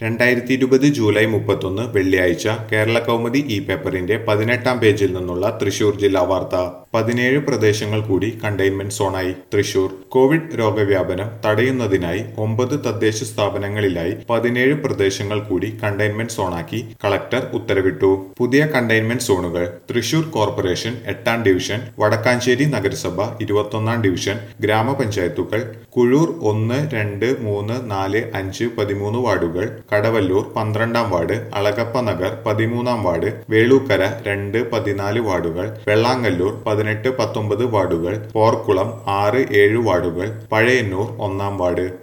രണ്ടായിരത്തി ഇരുപത് ജൂലൈ മുപ്പത്തൊന്ന് വെള്ളിയാഴ്ച കേരള കൗമുദി ഇ പേപ്പറിന്റെ പതിനെട്ടാം പേജിൽ നിന്നുള്ള തൃശൂർ ജില്ലാ വാർത്ത പതിനേഴ് പ്രദേശങ്ങൾ കൂടി കണ്ടെയ്ൻമെന്റ് സോണായി തൃശൂർ കോവിഡ് രോഗവ്യാപനം തടയുന്നതിനായി ഒമ്പത് തദ്ദേശ സ്ഥാപനങ്ങളിലായി പതിനേഴ് പ്രദേശങ്ങൾ കൂടി കണ്ടെയ്ൻമെന്റ് സോണാക്കി കളക്ടർ ഉത്തരവിട്ടു പുതിയ കണ്ടെയ്ൻമെന്റ് സോണുകൾ തൃശൂർ കോർപ്പറേഷൻ എട്ടാം ഡിവിഷൻ വടക്കാഞ്ചേരി നഗരസഭ ഇരുപത്തൊന്നാം ഡിവിഷൻ ഗ്രാമപഞ്ചായത്തുകൾ കുഴൂർ ഒന്ന് രണ്ട് മൂന്ന് നാല് അഞ്ച് പതിമൂന്ന് വാർഡുകൾ കടവല്ലൂർ പന്ത്രണ്ടാം വാർഡ് അളഗപ്പ നഗർ പതിമൂന്നാം വാർഡ് വേളൂക്കര രണ്ട് പതിനാല് വാർഡുകൾ വെള്ളാങ്ങല്ലൂർ പതിനെട്ട് പത്തൊമ്പത് വാർഡുകൾ പോർക്കുളം ആറ് ഏഴ് വാർഡുകൾ പഴയന്നൂർ ഒന്നാം വാർഡ്